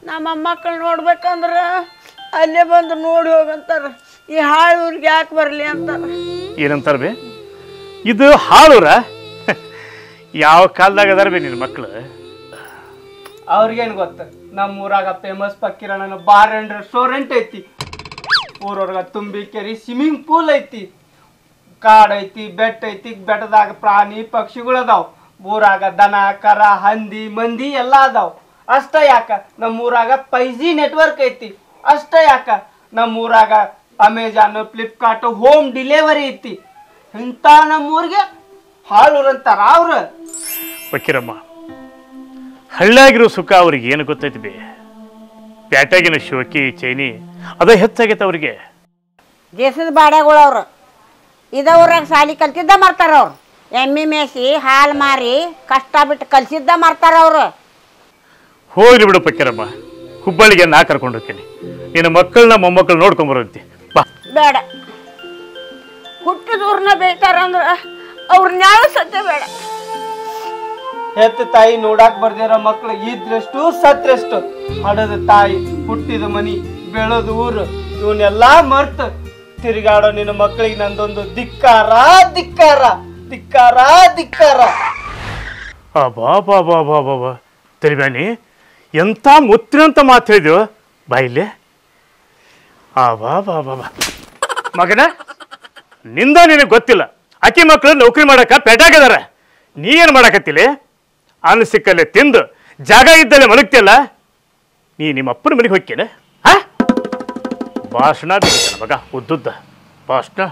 ನಮ್ಮ ಮೊಮ್ಮಕ್ಕಳು ನೋಡ್ಬೇಕಂದ್ರೆ ಅಲ್ಲೇ ಬಂದು ನೋಡಿ ಹೋಗಂತಾರ ಈ ಹಾಳು ಊರಿಗೆ ಯಾಕೆ ಬರಲಿ ಅಂತಾರ ಏನಂತಾರ ಬೇ ಇದು ಹಾಳೂರ ಯಾವ ಕಾಲದಾಗ ಅದಾರ ಬೇ ನಿನ್ನ ಮಕ್ಳು ಅವ್ರಿಗೇನು ಗೊತ್ತ ನಮ್ಮ ಊರಾಗ ಫೇಮಸ್ ಪಕ್ಕಿರಣ್ಣನ ಬಾರ್ ಅಂಡ್ ರೆಸ್ಟೋರೆಂಟ್ ಐತಿ ಊರೊರ್ಗ ತುಂಬಿ ಕೆರಿ ಸ್ವಿಮ್ಮಿಂಗ್ ಪೂಲ್ ಐತಿ ಕಾಡ್ ಐತಿ ಬೆಟ್ಟ ಐತಿ ಬೆಟ್ಟದಾಗ ಪ್ರಾಣಿ ಪಕ್ಷಿಗಳು ಅದಾವ ಊರಾಗ ದನ ಕರ ಹಂದಿ ಮಂದಿ ಎಲ್ಲ ಅದಾವ ಅಷ್ಟ ಯಾಕ ನಮ್ಮ ಊರಾಗ ಫೈವ್ ಜಿ ನೆಟ್ವರ್ಕ್ ಐತಿ ಅಷ್ಟ ಯಾಕ ನಮ್ಮ ಊರಾಗ ಅಮೆಜಾನ್ ಫ್ಲಿಪ್ಕಾರ್ಟ್ ಹೋಮ್ ಡಿಲಿವರಿ ಐತಿ ಇಂಥ ನಮ್ಮ ಊರಿಗೆ ಹಾಳೂರಂತಾರ ಅವ್ರು ಬಕ್ಕಿರಮ್ಮ ಹಳ್ಳಿಯಾಗಿರೋ ಸುಖ ಅವ್ರಿಗೆ ಏನು ಗೊತ್ತೈತಿ ಬೇ ಪ್ಯಾಟ್ಯಾಗಿನ ಶೋಕಿ ಚೈನಿ ಅದ ಹೆಚ್ಚಾಗೈತೆ ಅವ್ರಿಗೆ ದೇಶದ ಬಾಡ್ಯಾಗಳು ಅವ್ರು ಇದ ಊರಾಗ ಸಾಲಿ ಕಲ್ತಿದ್ದ ಮಾಡ್ತಾರ ಅವ್ರು ಎಮ್ಮೆ ಮೇಸಿ ಹಾಲು ಮಾರಿ ಕಷ್ಟ ಬಿಟ್ಟು ಕಲ್ಸಿದ್ದ ಮಾಡ್ತಾರ ಅವ್ರು ಹೋಗ್ಲಿ ಬಿಡು ಪಕ್ಕಿರಮ್ಮ ಹುಬ್ಬಳ್ಳಿಗೆ ನಾ ಕರ್ಕೊಂಡು ಹೋಗ್ತೀನಿ ನಿನ್ನ ಮಕ್ಕಳನ್ನ ಮೊಮ್ಮಕ್ಕಳು ನೋಡ್ಕೊಂಬರಂತಿ ಬಾ ಬೇಡ ಹುಟ್ಟಿದ ಊರ್ನ ಬೇಯ್ತಾರಂದ್ರ ಅವ್ರ ನ್ಯಾಯ ಸತ್ಯ ಬೇಡ ಹೆತ್ತ ತಾಯಿ ನೋಡಾಕ್ ಬರ್ದಿರೋ ಮಕ್ಳು ಇದ್ರೆಷ್ಟು ಸತ್ರೆಷ್ಟು ಹಡದ ತಾಯಿ ಹುಟ್ಟಿದ ಮನಿ ಬೆಳೆದ ಊರು ಇವನ್ನೆಲ್ಲಾ ಮರ್ತ ತಿರುಗಾಡೋ ನಿನ್ನ ಮಕ್ಕಳಿಗೆ ನಂದೊಂದು ಧಿಕ್ಕಾರ ಧಿಕ್ಕಾರ ಧಿಕ್ಕಾರ ಧಿಕ್ಕಾರ ಆ ಬಾ ಬಾ ಬಾ ಬಾ ಬಾ ಬಾ ತಿಳಿಬ್ಯಾನಿ ಎಂಥ ಮುತ್ತಿನಂತ ಮಾತು ಹೇಳಿದ್ಯೋ ಬಾ ಇಲ್ಲಿ ಆ ಬಾ ಬಾ ಬಾ ಬಾ ಮಗನ ನಿಂದ ನಿನಗೆ ಗೊತ್ತಿಲ್ಲ ಅಕ್ಕಿ ಮಕ್ಕಳು ನೌಕರಿ ಮಾಡಕ ಪೆಟ್ಟಾಗದಾರ ನೀ ಏನು ಮಾಡಕತ್ತಿಲಿ ಅನ್ನ ಸಿಕ್ಕಲ್ಲೇ ತಿಂದು ಜಾಗ ಇದ್ದಲ್ಲೇ ಮಲಗ್ತಿಯಲ್ಲ ನೀ ನಿಮ್ಮ ಅಪ್ಪನ ಮನೆಗೆ ಹೋಗ್ಕೇನೆ ಹಾ ಭಾಷಣ ಬೇಕು ಮಗ ಉದ್ದುದ್ದ ಭಾಷಣ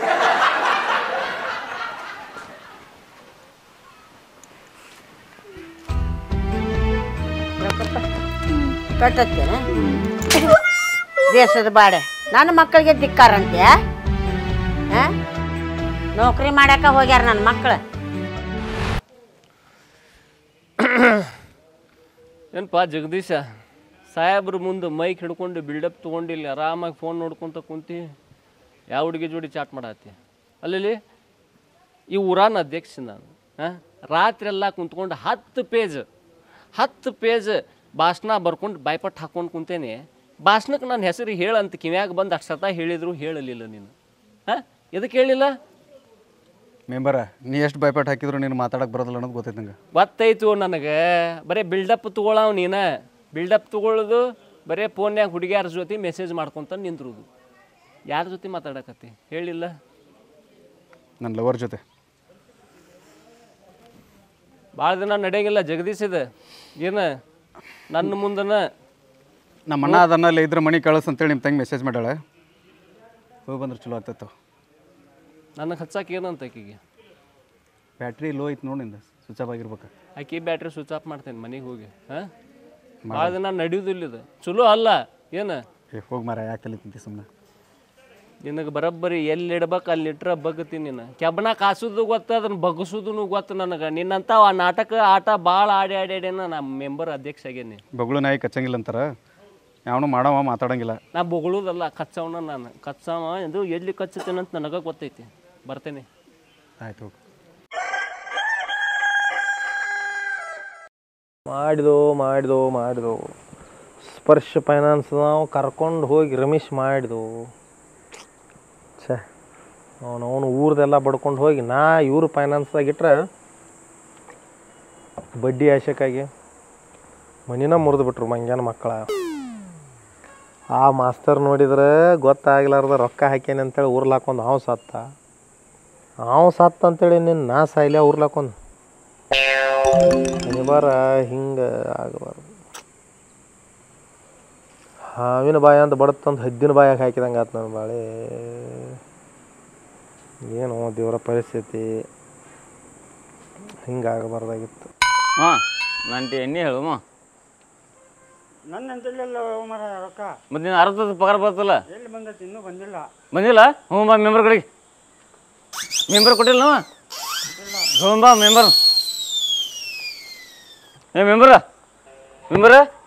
ಕಟ್ಟತ್ತೇನೆ ದೇಶದ ಬಾಡೆ ನನ್ನ ಮಕ್ಕಳಿಗೆ ಧಿಕ್ಕಾರಂತೆ ಆ? ನೌಕರಿ ಮಾಡಾಕ ಹೋಗ್ಯಾರ ನನ್ನ ಮಕ್ಕಳು ಏನಪ್ಪ ಜಗದೀಶ ಸಾಹೇಬ್ರ ಮುಂದೆ ಮೈಕ್ ಹಿಡ್ಕೊಂಡು ಬಿಲ್ಡಪ್ ತೊಗೊಂಡು ಇಲ್ಲಿ ಆರಾಮಾಗಿ ಫೋನ್ ನೋಡ್ಕೊಂತ ಕುಂತಿ ಯಾವ ಹುಡುಗಿ ಜೋಡಿ ಚಾಟ್ ಮಾಡತ್ತಿ ಅಲ್ಲಿ ಈ ಊರಾನ ಅಧ್ಯಕ್ಷ ನಾನು ಹಾಂ ರಾತ್ರಿ ಎಲ್ಲ ಕುಂತ್ಕೊಂಡು ಹತ್ತು ಪೇಜ್ ಹತ್ತು ಪೇಜ್ ಭಾಷಣ ಬರ್ಕೊಂಡು ಬಾಯ್ಪಟ್ಟು ಹಾಕೊಂಡು ಕುಂತೇನೆ ಭಾಷಣಕ್ಕೆ ನನ್ನ ಹೆಸರು ಹೇಳಂತ ಕಿವ್ಯಾಗ ಬಂದು ಅಷ್ಟು ಸತ ಹೇಳಿದ್ರು ಹೇಳಲಿಲ್ಲ ನೀನು ಹಾಂ ಎದಕ್ಕೆ ಹೇಳಿಲ್ಲ ಮೆಂಬರ ನೀ ಎಷ್ಟು ಭಯಪಟ್ಟು ಹಾಕಿದ್ರು ನೀನು ಮಾತಾಡಕ್ಕೆ ಬರೋದಿಲ್ಲ ಅನ್ನೋದು ಗೊತ್ತೈತೆ ನಂಗೆ ಗೊತ್ತೈತು ನನಗೆ ಬರೀ ಬಿಲ್ಡಪ್ ತೊಗೊಳವ್ ನೀನ ಬಿಲ್ಡಪ್ ತೊಗೊಳ್ಳೋದು ಬರೀ ಫೋನ್ಯಾಗ ಹುಡುಗಿಯಾರ ಜೊತೆ ಮೆಸೇಜ್ ಮಾಡ್ಕೊತ ನಿಂದ್ರುದು ಯಾರ ಜೊತೆ ಮಾತಾಡಕತ್ತಿ ಹೇಳಿಲ್ಲ ನನ್ನ ಲವರ್ ಜೊತೆ ಭಾಳ ದಿನ ನಡೆಯಂಗಿಲ್ಲ ಜಗದೀಶದ ಏನು ನನ್ನ ಮುಂದನ ನಮ್ಮ ಅಣ್ಣ ಅದನ್ನ ಅಲ್ಲಿ ಇದ್ರ ಮನೆ ಕಳಿಸ್ ಅಂತೇಳಿ ನಿಮ್ಮ ತಂಗಿ ಮೆಸೇಜ್ ಮಾಡ್ಯಾಳೆ ಹೋಗಿ ಬಂದ್ರೆ ಚಲೋ ಆಗ್ತೈತೆ ನನಗೆ ಹಚ್ಚಕ್ಕೆ ಏನಂತ ಆಕಿಗೆ ಬ್ಯಾಟ್ರಿ ಲೋ ಐತೆ ನೋಡಿ ನಿಂದ ಸ್ವಿಚ್ ಆಫ್ ಆಗಿರ್ಬೇಕು ಆಕಿ ಬ್ಯಾಟ್ರಿ ಸ್ವಿಚ್ ಆಫ್ ಮಾಡ್ತೇನೆ ಮನೆಗೆ ಹೋಗಿ ಹಾಂ ಭಾಳ ದಿನ ನಡೆಯುವುದಿಲ್ಲ ಇದು ಚಲೋ ಅಲ್ಲ ಏನು ಏ ಹೋಗಿ ಮಾರ ಯಾಕೆ ತಲೆ ತಿಂತಿ ಸುಮ್ಮನೆ ನಿನಗೆ ಬರೋಬ್ಬರಿ ಎಲ್ಲಿ ಇಡ್ಬೇಕು ಅಲ್ಲಿ ಇಟ್ರೆ ಬಗ್ತೀನಿ ನೀನು ಕೆಬ್ಬನ ಕಾಸೋದು ಗೊತ್ತು ಅದನ್ನ ಬಗ್ಸೋದು ಗೊತ್ತು ನನಗೆ ನಿನ್ನಂತ ಆ ನಾಟಕ ಆಟ ಭಾಳ ಆಡಿ ಆಡಿ ಆಡೇನ ನಾ ಮೆಂಬರ್ ಅಧ್ಯಕ್ಷ ಆಗೇನಿ ಬಗಳು ನಾಯಿ ಕಚ್ಚಂಗಿಲ್ಲ ಅಂತಾರ ಯಾವನು ಮಾಡವ ಮಾತಾಡಂಗಿಲ್ಲ ನಾ ಬೊಗಳೋದಲ್ಲ ಕಚ್ಚವನ ನಾನು ಕಚ್ಚವ ಇದು ಎಲ್ಲಿ ಕಚ್ಚತೇನಂತ ನನಗೆ ಗೊತ್ತೈತಿ ಬರ್ತೇನೆ ಆಯ್ತು ಹೋಗಿ ಮಾಡಿದೋ ಮಾಡಿದೋ ಮಾಡಿದೋ ಸ್ಪರ್ಶ ಫೈನಾನ್ಸ್ ನಾವು ಕರ್ಕೊಂಡು ಹೋಗಿ ರಮೇಶ್ ಮಾಡಿದೋ ಛೇ ಅವನು ಅವನು ಊರ್ದೆಲ್ಲ ಬಡ್ಕೊಂಡು ಹೋಗಿ ನಾ ಇವ್ರ ಫೈನಾನ್ಸ್ದಾಗ ಇಟ್ರೆ ಬಡ್ಡಿ ಆಶಕ್ಕಾಗಿ ಮನಿನ ಮುರಿದು ಬಿಟ್ರು ಮಂಗ್ಯಾನ ಮಕ್ಕಳ ಆ ಮಾಸ್ತರ್ ನೋಡಿದ್ರೆ ಗೊತ್ತಾಗ್ಲಾರ್ದ ರೊಕ್ಕ ಹಾಕ್ಯಾನೆ ಅಂತೇಳಿ ಊರ್ಲಾಕೊಂಡು ಅವ ಸತ್ತ ಅವ ಸತ್ತ ಅಂತೇಳಿ ನಿನ್ನ ನಾ ಸಾಯ್ಲೆ ಊರ್ಲಾಕೊಂಡು ಅನಿವಾರ ಹಿಂಗೆ ಆಗಬಾರ್ದು ಹಾವಿನ ಬಾಯ ಅಂತ ಬಡತ್ತಂದು ಹದ್ದಿನ ಬಾಯಾಗ ಹಾಕಿದಂಗೆ ಆತು ನನ್ನ ಬಾಳೆ ಏನು ದೇವರ ಪರಿಸ್ಥಿತಿ ಹಿಂಗೆ ಆಗಬಾರ್ದಾಗಿತ್ತು ಹಾಂ ನಂಟಿ ಎಣ್ಣೆ ಹೇಳು ನನ್ನ ಅಂತಲಿಲ್ಲ ಮರ ರೊಕ್ಕ ಮತ್ತೆ ನೀನು ಅರ್ಧದ ಪಗಾರ ಬರ್ತಲ್ಲ ಎಲ್ಲಿ ಬಂದೈತಿ ಇನ್ನೂ ಬಂದಿಲ್ಲ ಬಂದಿಲ್ಲ ಹ್ಞೂ ಬಾ ಮೆಂಬರ್ ಕಡೆಗೆ ಮೆಂಬರ್ ಕೊಟ್ಟಿಲ್ಲ ನಾವು ಹ್ಞೂ ಬಾ ಮೆಂಬರ್ ಏ ಮೆಂಬರ ಮೆಂಬರ